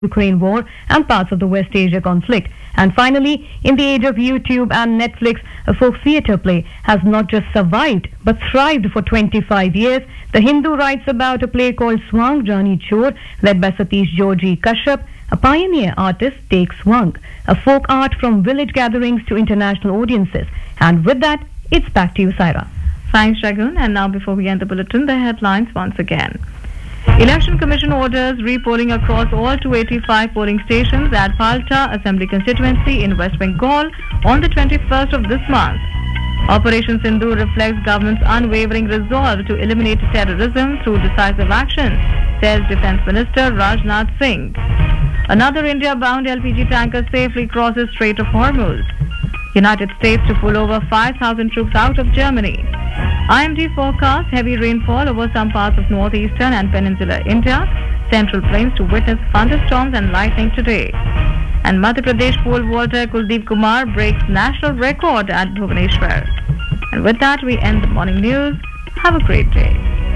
Ukraine war and parts of the West Asia conflict. And finally, in the age of YouTube and Netflix, a folk theatre play has not just survived but thrived for 25 years. The Hindu writes about a play called Swang Jani Chor, led by Satish Georgi Kashyap. A pioneer artist takes Swang, a folk art from village gatherings to international audiences. And with that, it's back to you, Saira. Thanks, Shagun. And now, before we end the bulletin, the headlines once again. Election Commission orders repolling across all 285 polling stations at Palta Assembly constituency in West Bengal on the 21st of this month. Operation Sindhu reflects government's unwavering resolve to eliminate terrorism through decisive action, says Defence Minister Rajnath Singh. Another India-bound LPG tanker safely crosses Strait of Hormuz. United States to pull over 5,000 troops out of Germany. IMD forecasts heavy rainfall over some parts of northeastern and peninsular India, central plains to witness thunderstorms and lightning today. And Madhya Pradesh pole vaulter Kuldeep Kumar breaks national record at Bhubaneswar. And with that, we end the morning news. Have a great day.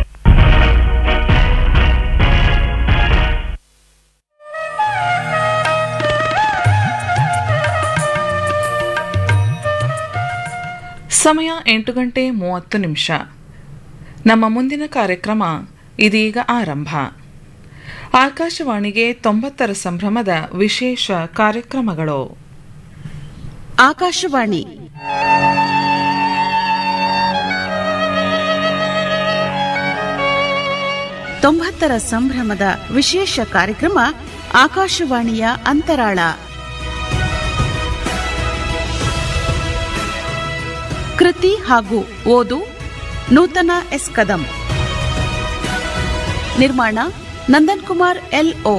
ಸಮಯ ಎಂಟು ಗಂಟೆ ಮೂವತ್ತು ನಿಮಿಷ ನಮ್ಮ ಮುಂದಿನ ಕಾರ್ಯಕ್ರಮ ಇದೀಗ ಆರಂಭ ಆಕಾಶವಾಣಿಗೆ ತೊಂಬತ್ತರ ಸಂಭ್ರಮದ ವಿಶೇಷ ಕಾರ್ಯಕ್ರಮಗಳು ಆಕಾಶವಾಣಿ ತೊಂಬತ್ತರ ಸಂಭ್ರಮದ ವಿಶೇಷ ಕಾರ್ಯಕ್ರಮ ಆಕಾಶವಾಣಿಯ ಅಂತರಾಳ ಕೃತಿ ಹಾಗೂ ಓದು ನೂತನ ಎಸ್ ಕದಂ ನಿರ್ಮಾಣ ನಂದನ್ ಕುಮಾರ್ ಎಲ್ ಓ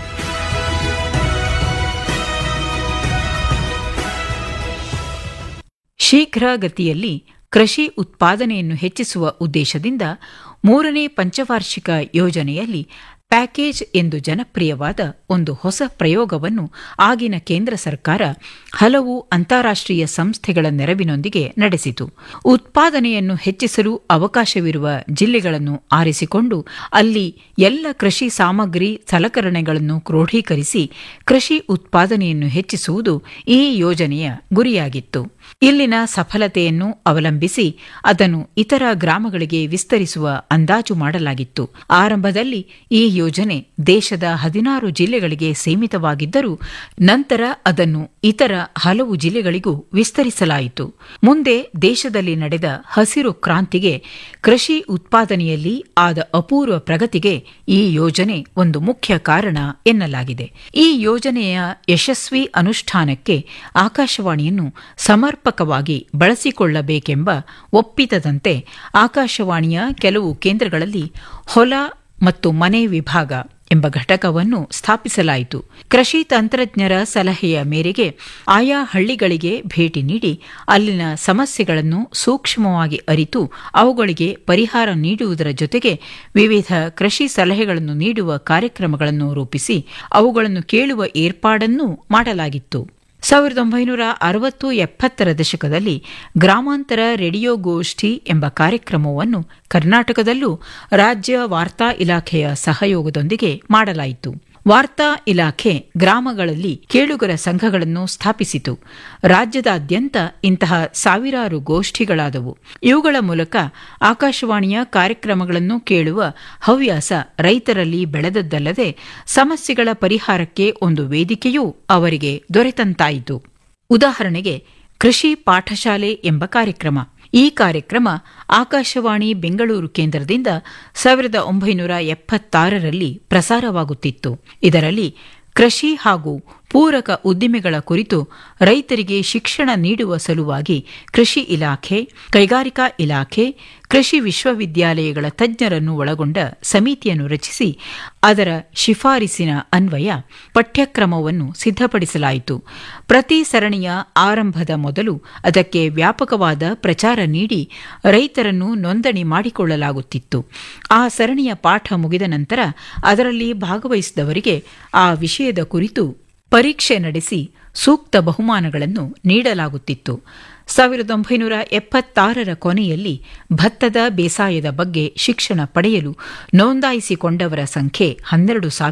ಶೀಘ್ರಗತಿಯಲ್ಲಿ ಕೃಷಿ ಉತ್ಪಾದನೆಯನ್ನು ಹೆಚ್ಚಿಸುವ ಉದ್ದೇಶದಿಂದ ಮೂರನೇ ಪಂಚವಾರ್ಷಿಕ ಯೋಜನೆಯಲ್ಲಿ ಪ್ಯಾಕೇಜ್ ಎಂದು ಜನಪ್ರಿಯವಾದ ಒಂದು ಹೊಸ ಪ್ರಯೋಗವನ್ನು ಆಗಿನ ಕೇಂದ್ರ ಸರ್ಕಾರ ಹಲವು ಅಂತಾರಾಷ್ಟ್ರೀಯ ಸಂಸ್ಥೆಗಳ ನೆರವಿನೊಂದಿಗೆ ನಡೆಸಿತು ಉತ್ಪಾದನೆಯನ್ನು ಹೆಚ್ಚಿಸಲು ಅವಕಾಶವಿರುವ ಜಿಲ್ಲೆಗಳನ್ನು ಆರಿಸಿಕೊಂಡು ಅಲ್ಲಿ ಎಲ್ಲ ಕೃಷಿ ಸಾಮಗ್ರಿ ಸಲಕರಣೆಗಳನ್ನು ಕ್ರೋಢೀಕರಿಸಿ ಕೃಷಿ ಉತ್ಪಾದನೆಯನ್ನು ಹೆಚ್ಚಿಸುವುದು ಈ ಯೋಜನೆಯ ಗುರಿಯಾಗಿತ್ತು ಇಲ್ಲಿನ ಸಫಲತೆಯನ್ನು ಅವಲಂಬಿಸಿ ಅದನ್ನು ಇತರ ಗ್ರಾಮಗಳಿಗೆ ವಿಸ್ತರಿಸುವ ಅಂದಾಜು ಮಾಡಲಾಗಿತ್ತು ಆರಂಭದಲ್ಲಿ ಈ ಯೋಜನೆ ದೇಶದ ಹದಿನಾರು ಜಿಲ್ಲೆಗಳಿಗೆ ಸೀಮಿತವಾಗಿದ್ದರೂ ನಂತರ ಅದನ್ನು ಇತರ ಹಲವು ಜಿಲ್ಲೆಗಳಿಗೂ ವಿಸ್ತರಿಸಲಾಯಿತು ಮುಂದೆ ದೇಶದಲ್ಲಿ ನಡೆದ ಹಸಿರು ಕ್ರಾಂತಿಗೆ ಕೃಷಿ ಉತ್ಪಾದನೆಯಲ್ಲಿ ಆದ ಅಪೂರ್ವ ಪ್ರಗತಿಗೆ ಈ ಯೋಜನೆ ಒಂದು ಮುಖ್ಯ ಕಾರಣ ಎನ್ನಲಾಗಿದೆ ಈ ಯೋಜನೆಯ ಯಶಸ್ವಿ ಅನುಷ್ಠಾನಕ್ಕೆ ಆಕಾಶವಾಣಿಯನ್ನು ಸಮರ್ಪಕವಾಗಿ ಬಳಸಿಕೊಳ್ಳಬೇಕೆಂಬ ಒಪ್ಪಿತದಂತೆ ಆಕಾಶವಾಣಿಯ ಕೆಲವು ಕೇಂದ್ರಗಳಲ್ಲಿ ಹೊಲ ಮತ್ತು ಮನೆ ವಿಭಾಗ ಎಂಬ ಘಟಕವನ್ನು ಸ್ಥಾಪಿಸಲಾಯಿತು ಕೃಷಿ ತಂತ್ರಜ್ಞರ ಸಲಹೆಯ ಮೇರೆಗೆ ಆಯಾ ಹಳ್ಳಿಗಳಿಗೆ ಭೇಟಿ ನೀಡಿ ಅಲ್ಲಿನ ಸಮಸ್ಯೆಗಳನ್ನು ಸೂಕ್ಷ್ಮವಾಗಿ ಅರಿತು ಅವುಗಳಿಗೆ ಪರಿಹಾರ ನೀಡುವುದರ ಜೊತೆಗೆ ವಿವಿಧ ಕೃಷಿ ಸಲಹೆಗಳನ್ನು ನೀಡುವ ಕಾರ್ಯಕ್ರಮಗಳನ್ನು ರೂಪಿಸಿ ಅವುಗಳನ್ನು ಕೇಳುವ ಏರ್ಪಾಡನ್ನೂ ಮಾಡಲಾಗಿತ್ತು ಸಾವಿರದ ಒಂಬೈನೂರ ಅರವತ್ತು ಎಪ್ಪತ್ತರ ದಶಕದಲ್ಲಿ ಗ್ರಾಮಾಂತರ ರೇಡಿಯೋ ಗೋಷ್ಠಿ ಎಂಬ ಕಾರ್ಯಕ್ರಮವನ್ನು ಕರ್ನಾಟಕದಲ್ಲೂ ರಾಜ್ಯ ವಾರ್ತಾ ಇಲಾಖೆಯ ಸಹಯೋಗದೊಂದಿಗೆ ಮಾಡಲಾಯಿತು ವಾರ್ತಾ ಇಲಾಖೆ ಗ್ರಾಮಗಳಲ್ಲಿ ಕೇಳುಗರ ಸಂಘಗಳನ್ನು ಸ್ಥಾಪಿಸಿತು ರಾಜ್ಯದಾದ್ಯಂತ ಇಂತಹ ಸಾವಿರಾರು ಗೋಷ್ಠಿಗಳಾದವು ಇವುಗಳ ಮೂಲಕ ಆಕಾಶವಾಣಿಯ ಕಾರ್ಯಕ್ರಮಗಳನ್ನು ಕೇಳುವ ಹವ್ಯಾಸ ರೈತರಲ್ಲಿ ಬೆಳೆದದ್ದಲ್ಲದೆ ಸಮಸ್ಯೆಗಳ ಪರಿಹಾರಕ್ಕೆ ಒಂದು ವೇದಿಕೆಯೂ ಅವರಿಗೆ ದೊರೆತಂತಾಯಿತು ಉದಾಹರಣೆಗೆ ಕೃಷಿ ಪಾಠಶಾಲೆ ಎಂಬ ಕಾರ್ಯಕ್ರಮ ಈ ಕಾರ್ಯಕ್ರಮ ಆಕಾಶವಾಣಿ ಬೆಂಗಳೂರು ಕೇಂದ್ರದಿಂದ ಸಾವಿರದ ಒಂಬೈನೂರ ಎಪ್ಪತ್ತಾರರಲ್ಲಿ ಪ್ರಸಾರವಾಗುತ್ತಿತ್ತು ಇದರಲ್ಲಿ ಕೃಷಿ ಹಾಗೂ ಪೂರಕ ಉದ್ದಿಮೆಗಳ ಕುರಿತು ರೈತರಿಗೆ ಶಿಕ್ಷಣ ನೀಡುವ ಸಲುವಾಗಿ ಕೃಷಿ ಇಲಾಖೆ ಕೈಗಾರಿಕಾ ಇಲಾಖೆ ಕೃಷಿ ವಿಶ್ವವಿದ್ಯಾಲಯಗಳ ತಜ್ಞರನ್ನು ಒಳಗೊಂಡ ಸಮಿತಿಯನ್ನು ರಚಿಸಿ ಅದರ ಶಿಫಾರಸಿನ ಅನ್ವಯ ಪಠ್ಯಕ್ರಮವನ್ನು ಸಿದ್ಧಪಡಿಸಲಾಯಿತು ಪ್ರತಿ ಸರಣಿಯ ಆರಂಭದ ಮೊದಲು ಅದಕ್ಕೆ ವ್ಯಾಪಕವಾದ ಪ್ರಚಾರ ನೀಡಿ ರೈತರನ್ನು ನೋಂದಣಿ ಮಾಡಿಕೊಳ್ಳಲಾಗುತ್ತಿತ್ತು ಆ ಸರಣಿಯ ಪಾಠ ಮುಗಿದ ನಂತರ ಅದರಲ್ಲಿ ಭಾಗವಹಿಸಿದವರಿಗೆ ಆ ವಿಷಯದ ಕುರಿತು ಪರೀಕ್ಷೆ ನಡೆಸಿ ಸೂಕ್ತ ಬಹುಮಾನಗಳನ್ನು ನೀಡಲಾಗುತ್ತಿತ್ತು ಸಾವಿರದ ಒಂಬೈನೂರ ಎಪ್ಪತ್ತಾರರ ಕೊನೆಯಲ್ಲಿ ಭತ್ತದ ಬೇಸಾಯದ ಬಗ್ಗೆ ಶಿಕ್ಷಣ ಪಡೆಯಲು ನೋಂದಾಯಿಸಿಕೊಂಡವರ ಸಂಖ್ಯೆ ಹನ್ನೆರಡು ಸಾವಿರ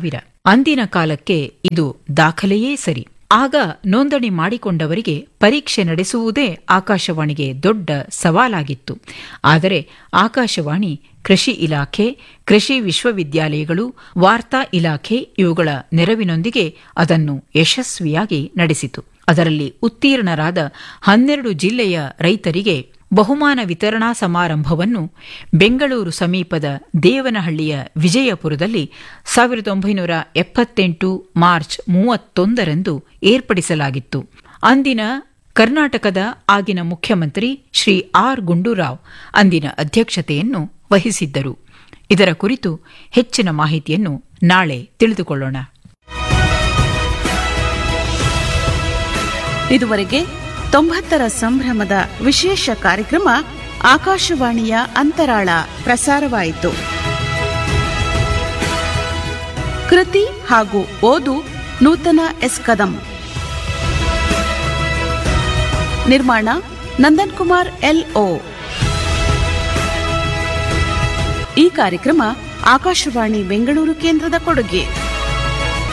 ಅಂದಿನ ಕಾಲಕ್ಕೆ ಇದು ದಾಖಲೆಯೇ ಸರಿ ಆಗ ನೋಂದಣಿ ಮಾಡಿಕೊಂಡವರಿಗೆ ಪರೀಕ್ಷೆ ನಡೆಸುವುದೇ ಆಕಾಶವಾಣಿಗೆ ದೊಡ್ಡ ಸವಾಲಾಗಿತ್ತು ಆದರೆ ಆಕಾಶವಾಣಿ ಕೃಷಿ ಇಲಾಖೆ ಕೃಷಿ ವಿಶ್ವವಿದ್ಯಾಲಯಗಳು ವಾರ್ತಾ ಇಲಾಖೆ ಇವುಗಳ ನೆರವಿನೊಂದಿಗೆ ಅದನ್ನು ಯಶಸ್ವಿಯಾಗಿ ನಡೆಸಿತು ಅದರಲ್ಲಿ ಉತ್ತೀರ್ಣರಾದ ಹನ್ನೆರಡು ಜಿಲ್ಲೆಯ ರೈತರಿಗೆ ಬಹುಮಾನ ವಿತರಣಾ ಸಮಾರಂಭವನ್ನು ಬೆಂಗಳೂರು ಸಮೀಪದ ದೇವನಹಳ್ಳಿಯ ವಿಜಯಪುರದಲ್ಲಿ ಸಾವಿರದ ಒಂಬೈನೂರ ಎಪ್ಪತ್ತೆಂಟು ಮಾರ್ಚ್ ಮೂವತ್ತೊಂದರಂದು ಏರ್ಪಡಿಸಲಾಗಿತ್ತು ಅಂದಿನ ಕರ್ನಾಟಕದ ಆಗಿನ ಮುಖ್ಯಮಂತ್ರಿ ಶ್ರೀ ಆರ್ ಗುಂಡೂರಾವ್ ಅಂದಿನ ಅಧ್ಯಕ್ಷತೆಯನ್ನು ವಹಿಸಿದ್ದರು ಇದರ ಕುರಿತು ಹೆಚ್ಚಿನ ಮಾಹಿತಿಯನ್ನು ನಾಳೆ ತಿಳಿದುಕೊಳ್ಳೋಣ ಇದುವರೆಗೆ ತೊಂಬತ್ತರ ಸಂಭ್ರಮದ ವಿಶೇಷ ಕಾರ್ಯಕ್ರಮ ಆಕಾಶವಾಣಿಯ ಅಂತರಾಳ ಪ್ರಸಾರವಾಯಿತು ಕೃತಿ ಹಾಗೂ ಓದು ನೂತನ ಎಸ್ ಕದಂ ನಿರ್ಮಾಣ ನಂದನ್ ಕುಮಾರ್ ಎಲ್ಒ ಈ ಕಾರ್ಯಕ್ರಮ ಆಕಾಶವಾಣಿ ಬೆಂಗಳೂರು ಕೇಂದ್ರದ ಕೊಡುಗೆ